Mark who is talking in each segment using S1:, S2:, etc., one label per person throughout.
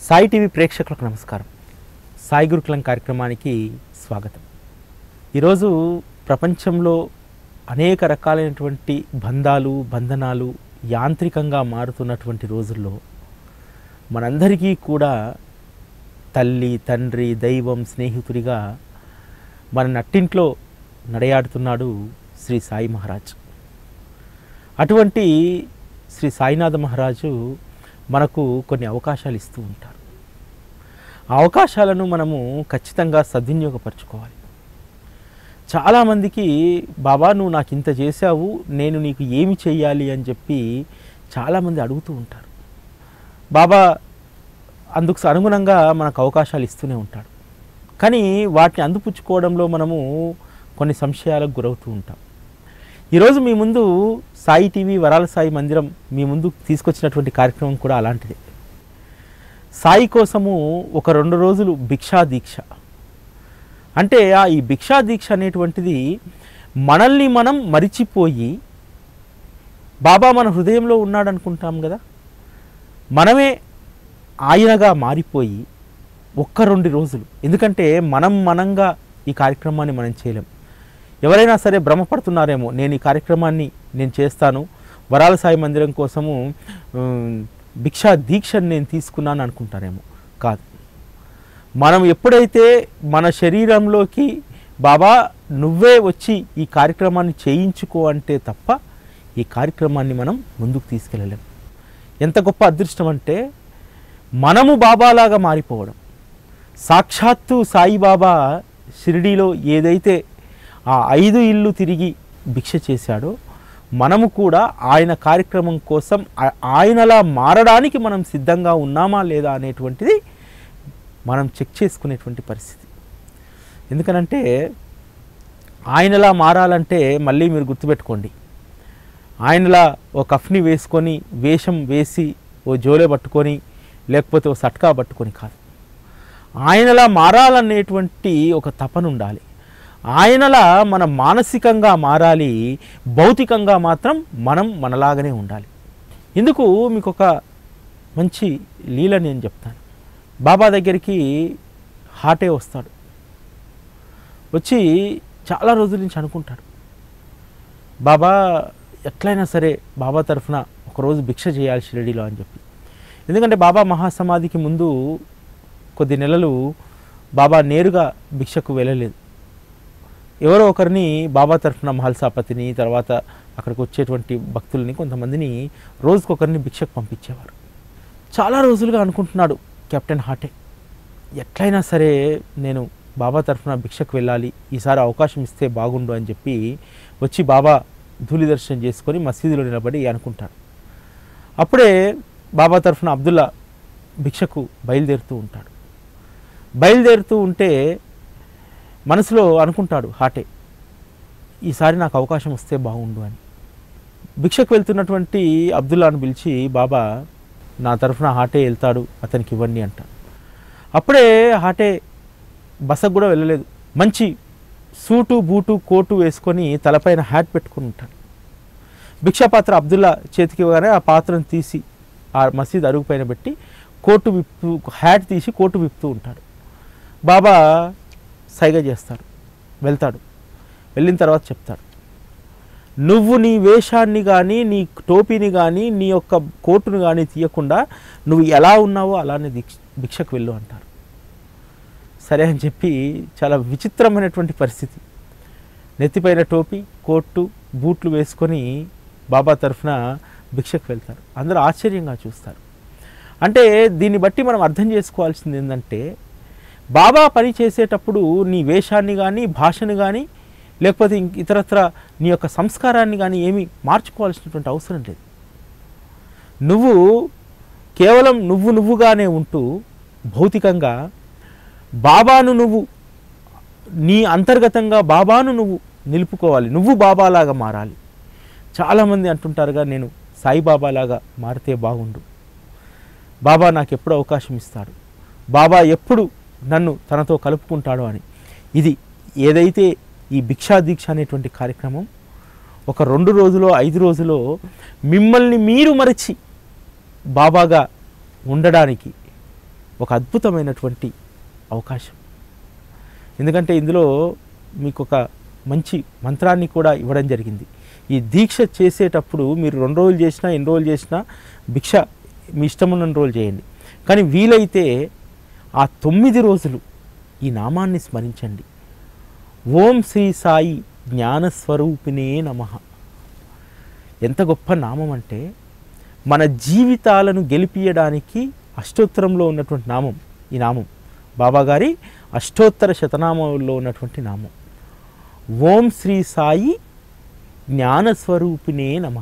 S1: Sai TV ప్రేక్షకులకు నమస్కారం సాయి గురుకులం కార్యక్రమానికి స్వాగతం ఈరోజు ప్రపంచంలో అనేక రకాలైనటువంటి బంధాలు బంధనాలు యాంత్రికంగా మారుతున్నటువంటి రోజుల్లో మనందరికీ కూడా తల్లి తండ్రి దైవం స్నేహితుడిగా మన నట్టింట్లో నడయాడుతున్నాడు శ్రీ సాయి మహారాజ్ అటువంటి శ్రీ సాయినాథ మహారాజు మనకు కొన్ని అవకాశాలు ఇస్తూ ఉంటారు ఆ అవకాశాలను మనము ఖచ్చితంగా సద్వినియోగపరచుకోవాలి చాలామందికి బాబా నువ్వు నాకు ఇంత చేశావు నేను నీకు ఏమి చేయాలి అని చెప్పి చాలామంది అడుగుతూ ఉంటారు బాబా అందుకు అనుగుణంగా మనకు అవకాశాలు ఇస్తూనే ఉంటాడు కానీ వాటిని అందిపుచ్చుకోవడంలో మనము కొన్ని సంశయాలకు గురవుతూ ఉంటాం ఈరోజు మీ ముందు సాయి టీవీ వరాల సాయి మందిరం మీ ముందు తీసుకొచ్చినటువంటి కార్యక్రమం కూడా అలాంటిదే సాయి కోసము ఒక రెండు రోజులు భిక్షా దీక్ష అంటే ఆ ఈ భిక్షా దీక్ష అనేటువంటిది మనల్ని మనం మరిచిపోయి బాబా మన హృదయంలో ఉన్నాడు అనుకుంటాం కదా మనమే ఆయనగా మారిపోయి ఒక్క రెండు రోజులు ఎందుకంటే మనం మనంగా ఈ కార్యక్రమాన్ని మనం చేయలేం ఎవరైనా సరే భ్రమపడుతున్నారేమో నేను ఈ కార్యక్రమాన్ని నేను చేస్తాను వరాల సాయి మందిరం కోసము ఉమ్, భిక్షా దీక్షను నేను తీసుకున్నాను అనుకుంటారేమో కాదు మనం ఎప్పుడైతే మన శరీరంలోకి బాబా నువ్వే వచ్చి ఈ కార్యక్రమాన్ని చేయించుకో అంటే తప్ప ఈ కార్యక్రమాన్ని మనం ముందుకు తీసుకెళ్ళలేం ఎంత గొప్ప అదృష్టం అంటే మనము బాబాలాగా మారిపోవడం సాక్షాత్తు సాయిబాబా షిరిడీలో ఏదైతే ఆ ఐదు ఇల్లు తిరిగి భిక్ష చేశాడో మనము కూడా ఆయన కార్యక్రమం కోసం ఆ- ఆయనలా మారడానికి మనం సిద్ధంగా ఉన్నామా లేదా అనేటువంటిది మనం చెక్ చేసుకునేటువంటి పరిస్థితి ఎందుకనంటే ఆయనలా మారాలంటే మళ్ళీ మీరు గుర్తుపెట్టుకోండి ఆయనలా ఓ కఫ్ని వేసుకొని వేషం వేసి ఓ జోలే పట్టుకొని లేకపోతే ఓ సట్కా పట్టుకొని కాదు ఆయనలా మారాలనేటువంటి ఒక తపన ఉండాలి ఆయనలా మనం మానసికంగా మారాలి భౌతికంగా మాత్రం మనం మనలాగానే ఉండాలి ఇందుకు మీకు ఒక మంచి లీల నేను చెప్తాను బాబా దగ్గరికి హాటే వస్తాడు వచ్చి చాలా రోజుల నుంచి అనుకుంటాడు బాబా ఎట్లయినా సరే బాబా తరఫున ఒకరోజు భిక్ష చేయాలి షిరిడీలో అని చెప్పి ఎందుకంటే బాబా మహాసమాధికి ముందు కొద్ది నెలలు బాబా నేరుగా భిక్షకు వెళ్ళలేదు ఎవరో ఒకరిని బాబా తరఫున మహల్సాపతిని తర్వాత అక్కడికి వచ్చేటువంటి భక్తుల్ని కొంతమందిని రోజుకొకరిని భిక్షకు పంపించేవారు చాలా రోజులుగా అనుకుంటున్నాడు కెప్టెన్ హాటే ఎట్లయినా సరే నేను బాబా తరఫున భిక్షకు వెళ్ళాలి ఈసారి అవకాశం ఇస్తే బాగుండు అని చెప్పి వచ్చి బాబా ధూళి దర్శనం చేసుకొని మసీదులో నిలబడి అనుకుంటాడు అప్పుడే బాబా తరఫున అబ్దుల్లా భిక్షకు బయలుదేరుతూ ఉంటాడు బయలుదేరుతూ ఉంటే మనసులో అనుకుంటాడు హాటే ఈసారి నాకు అవకాశం వస్తే బాగుండు అని భిక్షకు వెళ్తున్నటువంటి అబ్దుల్లాను పిలిచి బాబా నా తరఫున హాటే వెళ్తాడు అతనికి ఇవ్వండి అంట అప్పుడే హాటే బసకు కూడా వెళ్ళలేదు మంచి సూటు బూటు కోటు వేసుకొని తలపైన హ్యాట్ పెట్టుకుని ఉంటాడు భిక్షాపాత్ర అబ్దుల్లా చేతికి ఇవ్వగానే ఆ పాత్రను తీసి ఆ మసీద్ అరుగు పైన పెట్టి కోటు విప్పు హ్యాట్ తీసి కోటు విప్పుతూ ఉంటాడు బాబా సైగ చేస్తాడు వెళ్తాడు వెళ్ళిన తర్వాత చెప్తాడు నువ్వు నీ వేషాన్ని కానీ నీ టోపీని కానీ నీ యొక్క కోటును కానీ తీయకుండా నువ్వు ఎలా ఉన్నావో అలానే దీక్ష భిక్షకు వెళ్ళు అంటారు సరే అని చెప్పి చాలా విచిత్రమైనటువంటి పరిస్థితి నెత్తిపైన టోపీ కోటు బూట్లు వేసుకొని బాబా తరఫున భిక్షకు వెళ్తారు అందరూ ఆశ్చర్యంగా చూస్తారు అంటే దీన్ని బట్టి మనం అర్థం చేసుకోవాల్సింది ఏంటంటే బాబా పని చేసేటప్పుడు నీ వేషాన్ని కానీ భాషను కానీ లేకపోతే ఇంక ఇతరత్ర నీ యొక్క సంస్కారాన్ని కానీ ఏమీ మార్చుకోవాల్సినటువంటి అవసరం లేదు నువ్వు కేవలం నువ్వు నువ్వుగానే ఉంటూ భౌతికంగా బాబాను నువ్వు నీ అంతర్గతంగా బాబాను నువ్వు నిలుపుకోవాలి నువ్వు బాబాలాగా మారాలి చాలామంది అంటుంటారుగా నేను సాయిబాబాలాగా మారితే బాగుండు బాబా నాకు ఎప్పుడు అవకాశం ఇస్తాడు బాబా ఎప్పుడు నన్ను తనతో కలుపుకుంటాడు అని ఇది ఏదైతే ఈ భిక్షా దీక్ష అనేటువంటి కార్యక్రమం ఒక రెండు రోజులో ఐదు రోజులో మిమ్మల్ని మీరు మరచి బాబాగా ఉండడానికి ఒక అద్భుతమైనటువంటి అవకాశం ఎందుకంటే ఇందులో మీకు ఒక మంచి మంత్రాన్ని కూడా ఇవ్వడం జరిగింది ఈ దీక్ష చేసేటప్పుడు మీరు రెండు రోజులు చేసినా ఎన్ని రోజులు చేసినా భిక్ష మీ ఇష్టమున్న రోజులు చేయండి కానీ వీలైతే ఆ తొమ్మిది రోజులు ఈ నామాన్ని స్మరించండి ఓం శ్రీ సాయి జ్ఞానస్వరూపిణే నమ ఎంత గొప్ప నామం అంటే మన జీవితాలను గెలిపియడానికి అష్టోత్తరంలో ఉన్నటువంటి నామం ఈ నామం బాబాగారి అష్టోత్తర శతనామంలో ఉన్నటువంటి నామం ఓం శ్రీ సాయి జ్ఞానస్వరూపిణే నమ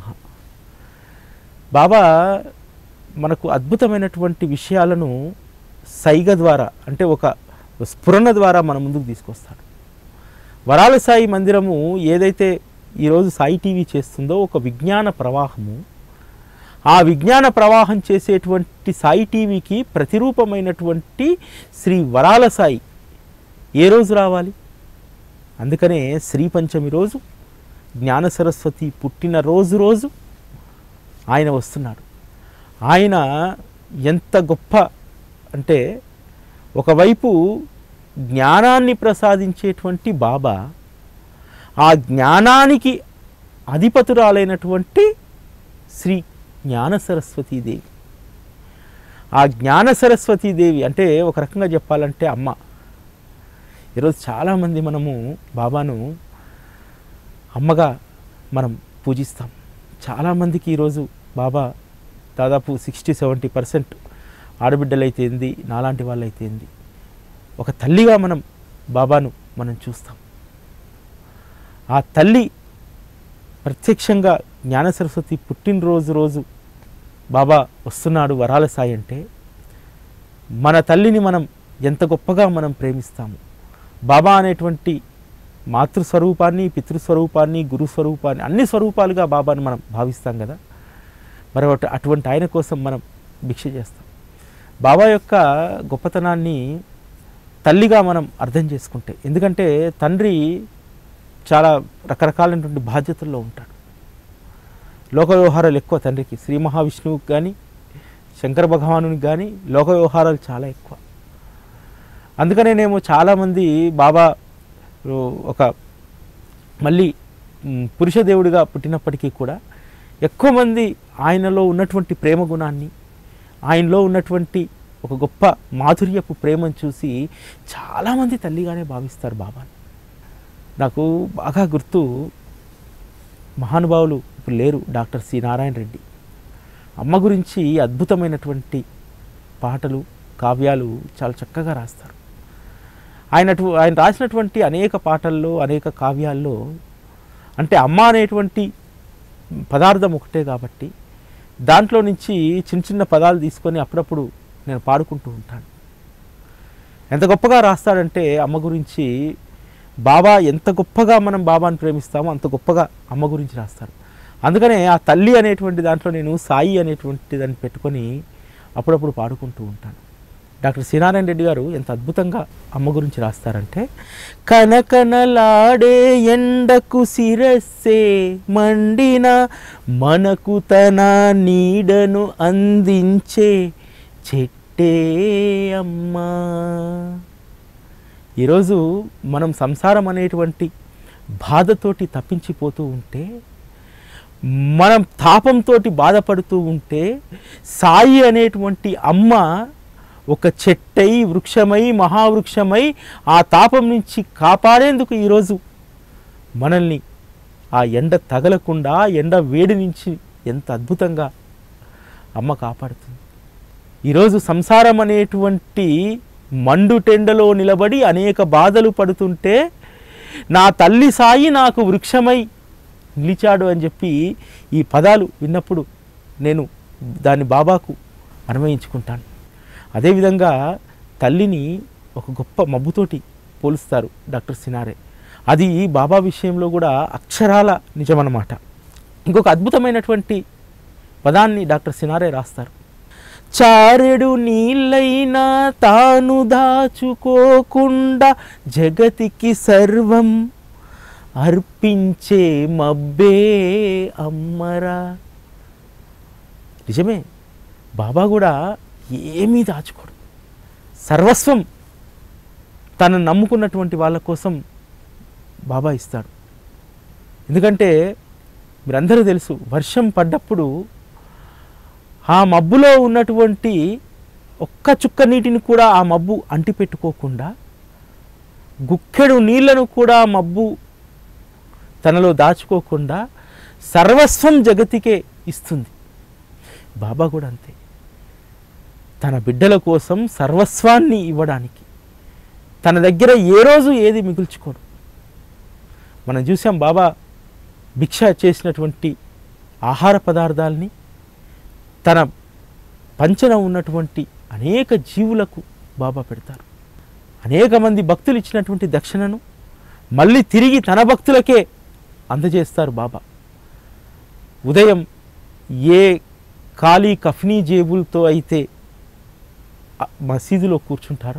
S1: బాబా మనకు అద్భుతమైనటువంటి విషయాలను సైగ ద్వారా అంటే ఒక స్ఫురణ ద్వారా మన ముందుకు తీసుకొస్తాడు వరాల సాయి మందిరము ఏదైతే ఈరోజు సాయి టీవీ చేస్తుందో ఒక విజ్ఞాన ప్రవాహము ఆ విజ్ఞాన ప్రవాహం చేసేటువంటి సాయి టీవీకి ప్రతిరూపమైనటువంటి శ్రీ వరాల సాయి ఏ రోజు రావాలి అందుకనే శ్రీ పంచమి రోజు జ్ఞాన సరస్వతి పుట్టిన రోజు రోజు ఆయన వస్తున్నాడు ఆయన ఎంత గొప్ప అంటే ఒకవైపు జ్ఞానాన్ని ప్రసాదించేటువంటి బాబా ఆ జ్ఞానానికి అధిపతురాలైనటువంటి శ్రీ జ్ఞాన సరస్వతీదేవి ఆ జ్ఞాన సరస్వతీదేవి అంటే ఒక రకంగా చెప్పాలంటే అమ్మ ఈరోజు చాలామంది మనము బాబాను అమ్మగా మనం పూజిస్తాం చాలామందికి ఈరోజు బాబా దాదాపు సిక్స్టీ సెవెంటీ పర్సెంట్ ఆడబిడ్డలైతే ఏంది నాలాంటి వాళ్ళైతే ఏంది ఒక తల్లిగా మనం బాబాను మనం చూస్తాం ఆ తల్లి ప్రత్యక్షంగా జ్ఞాన సరస్వతి పుట్టినరోజు రోజు బాబా వస్తున్నాడు వరాల సాయి అంటే మన తల్లిని మనం ఎంత గొప్పగా మనం ప్రేమిస్తాము బాబా అనేటువంటి మాతృస్వరూపాన్ని పితృస్వరూపాన్ని గురుస్వరూపాన్ని అన్ని స్వరూపాలుగా బాబాను మనం భావిస్తాం కదా మరి అటు- అటువంటి ఆయన కోసం మనం భిక్ష చేస్తాం బాబా యొక్క గొప్పతనాన్ని తల్లిగా మనం అర్థం చేసుకుంటే ఎందుకంటే తండ్రి చాలా రకరకాలైనటువంటి బాధ్యతల్లో ఉంటాడు లోక వ్యవహారాలు ఎక్కువ తండ్రికి శ్రీ మహావిష్ణువుకి కానీ శంకర భగవానునికి కానీ లోక వ్యవహారాలు చాలా ఎక్కువ అందుకనేనేమో చాలామంది బాబా ఓ, ఒక మళ్ళీ మ్, పురుష దేవుడిగా పుట్టినప్పటికీ కూడా ఎక్కువ మంది ఆయనలో ఉన్నటువంటి ప్రేమ గుణాన్ని ఆయనలో ఉన్నటువంటి ఒక గొప్ప మాధుర్యపు ప్రేమను చూసి చాలామంది తల్లిగానే భావిస్తారు బాబాని నాకు బాగా గుర్తు మహానుభావులు ఇప్పుడు లేరు డాక్టర్ సి నారాయణ రెడ్డి అమ్మ గురించి అద్భుతమైనటువంటి పాటలు కావ్యాలు చాలా చక్కగా రాస్తారు ఆయన ఆయన రాసినటువంటి అనేక పాటల్లో అనేక కావ్యాల్లో అంటే అమ్మ అనేటువంటి పదార్థం ఒకటే కాబట్టి దాంట్లో నుంచి చిన్న చిన్న పదాలు తీసుకొని అప్పుడప్పుడు నేను పాడుకుంటూ ఉంటాను ఎంత గొప్పగా రాస్తాడంటే అమ్మ గురించి బాబా ఎంత గొప్పగా మనం బాబాని ప్రేమిస్తామో అంత గొప్పగా అమ్మ గురించి రాస్తారు అందుకనే ఆ తల్లి అనేటువంటి దాంట్లో నేను సాయి అనేటువంటి దాన్ని పెట్టుకొని అప్పుడప్పుడు పాడుకుంటూ ఉంటాను డాక్టర్ శ్రీనారాయణ రెడ్డి గారు ఎంత అద్భుతంగా అమ్మ గురించి రాస్తారంటే కనకనలాడే ఎండకు శిరస్సే మండిన మనకు తన నీడను అందించే చెట్టే అమ్మా ఈరోజు మనం సంసారం అనేటువంటి బాధతోటి తప్పించిపోతూ ఉంటే మనం తాపంతో బాధపడుతూ ఉంటే సాయి అనేటువంటి అమ్మ ఒక చెట్టై వృక్షమై మహావృక్షమై ఆ తాపం నుంచి కాపాడేందుకు ఈరోజు మనల్ని ఆ ఎండ తగలకుండా ఎండ వేడి నుంచి ఎంత అద్భుతంగా అమ్మ కాపాడుతుంది ఈరోజు సంసారం అనేటువంటి మండుటెండలో నిలబడి అనేక బాధలు పడుతుంటే నా తల్లి సాయి నాకు వృక్షమై నిలిచాడు అని చెప్పి ఈ పదాలు విన్నప్పుడు నేను దాన్ని బాబాకు అన్వయించుకుంటాను అదేవిధంగా తల్లిని ఒక గొప్ప మబ్బుతోటి పోలుస్తారు డాక్టర్ సినారే అది బాబా విషయంలో కూడా అక్షరాల నిజమన్నమాట ఇంకొక అద్భుతమైనటువంటి పదాన్ని డాక్టర్ సినారే రాస్తారు చారెడు నీళ్ళైనా తాను దాచుకోకుండా జగతికి సర్వం అర్పించే మబ్బే అమ్మరా నిజమే బాబా కూడా ఏమీ దాచుకోడు సర్వస్వం తను నమ్ముకున్నటువంటి వాళ్ళ కోసం బాబా ఇస్తాడు ఎందుకంటే మీరందరూ తెలుసు వర్షం పడ్డప్పుడు ఆ మబ్బులో ఉన్నటువంటి ఒక్క చుక్క నీటిని కూడా ఆ మబ్బు అంటిపెట్టుకోకుండా గుక్కెడు నీళ్లను కూడా ఆ మబ్బు తనలో దాచుకోకుండా సర్వస్వం జగతికే ఇస్తుంది బాబా కూడా అంతే తన బిడ్డల కోసం సర్వస్వాన్ని ఇవ్వడానికి తన దగ్గర ఏ రోజు ఏది మిగుల్చుకోడు మనం చూసాం బాబా భిక్ష చేసినటువంటి ఆహార పదార్థాలని తన పంచన ఉన్నటువంటి అనేక జీవులకు బాబా పెడతారు అనేక మంది భక్తులు ఇచ్చినటువంటి దక్షిణను మళ్ళీ తిరిగి తన భక్తులకే అందజేస్తారు బాబా ఉదయం ఏ ఖాళీ కఫ్నీ జేబులతో అయితే ఆ మసీదులో కూర్చుంటారో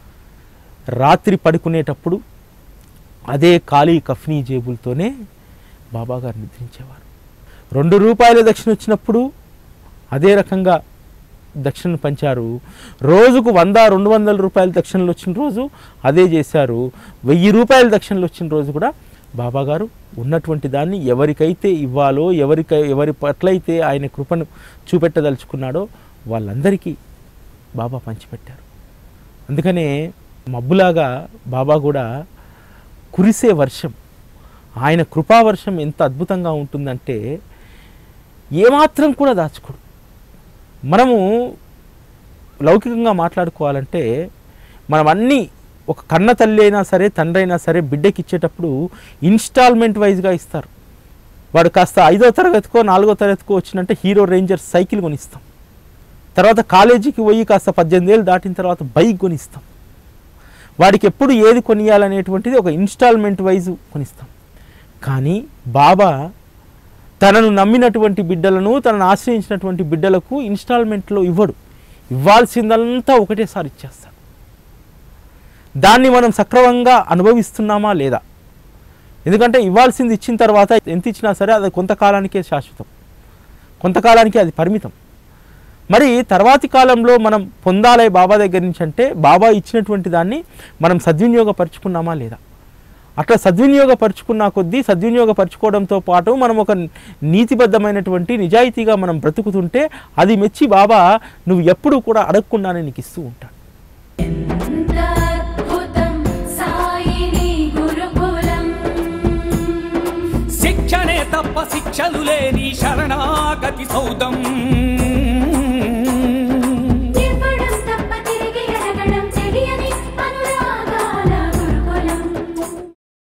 S1: రాత్రి పడుకునేటప్పుడు అదే ఖాళీ కఫ్నీ జేబులతోనే బాబాగారు నిద్రించేవారు రెండు రూపాయల దక్షిణ వచ్చినప్పుడు అదే రకంగా దక్షిణ పంచారు రోజుకు వంద రెండు వందల రూపాయల దక్షిణలు వచ్చిన రోజు అదే చేశారు వెయ్యి రూపాయల దక్షిణలు వచ్చిన రోజు కూడా బాబాగారు ఉన్నటువంటి దాన్ని ఎవరికైతే ఇవ్వాలో ఎవరికై ఎవరి పట్లయితే ఆయన కృపను చూపెట్టదలుచుకున్నాడో వాళ్ళందరికీ బాబా పంచిపెట్టారు అందుకనే మబ్బులాగా బాబా కూడా కురిసే వర్షం ఆయన కృపావర్షం ఎంత అద్భుతంగా ఉంటుందంటే ఏమాత్రం కూడా దాచుకోడు మనము లౌకికంగా మాట్లాడుకోవాలంటే మనం అన్నీ ఒక కన్న తల్లి అయినా సరే తండ్రి అయినా సరే బిడ్డకి ఇచ్చేటప్పుడు ఇన్స్టాల్మెంట్ వైజ్గా ఇస్తారు వాడు కాస్త ఐదో తరగతికో నాలుగో తరగతికో వచ్చినంటే హీరో రేంజర్ సైకిల్ కొనిస్తాం తర్వాత కాలేజీకి పోయి కాస్త పద్దెనిమిది ఏళ్ళు దాటిన తర్వాత బైక్ కొనిస్తాం వాడికి ఎప్పుడు ఏది కొనియాలనేటువంటిది ఒక ఇన్స్టాల్మెంట్ వైజ్ కొనిస్తాం కానీ బాబా తనను నమ్మినటువంటి బిడ్డలను తనను ఆశ్రయించినటువంటి బిడ్డలకు ఇన్స్టాల్మెంట్లో ఇవ్వడు ఇవ్వాల్సిందంతా ఒకటేసారి ఇచ్చేస్తాడు దాన్ని మనం సక్రమంగా అనుభవిస్తున్నామా లేదా ఎందుకంటే ఇవ్వాల్సింది ఇచ్చిన తర్వాత ఎంత ఇచ్చినా సరే అది కొంతకాలానికే శాశ్వతం కొంతకాలానికి అది పరిమితం మరి తర్వాతి కాలంలో మనం పొందాలే బాబా దగ్గర నుంచి అంటే బాబా ఇచ్చినటువంటి దాన్ని మనం సద్వినియోగపరుచుకున్నామా లేదా అట్లా సద్వినియోగపరుచుకున్న కొద్దీ సద్వినియోగపరుచుకోవడంతో పాటు మనం ఒక నీతిబద్ధమైనటువంటి నిజాయితీగా మనం బ్రతుకుతుంటే అది మెచ్చి బాబా నువ్వు ఎప్పుడూ కూడా అడగకుండానే నీకు ఇస్తూ ఉంటాడు
S2: అద్భుతం సాయిని గురుకులం
S3: శిక్షణే తప్ప శిక్షలు లేని శరణాగతి సౌదం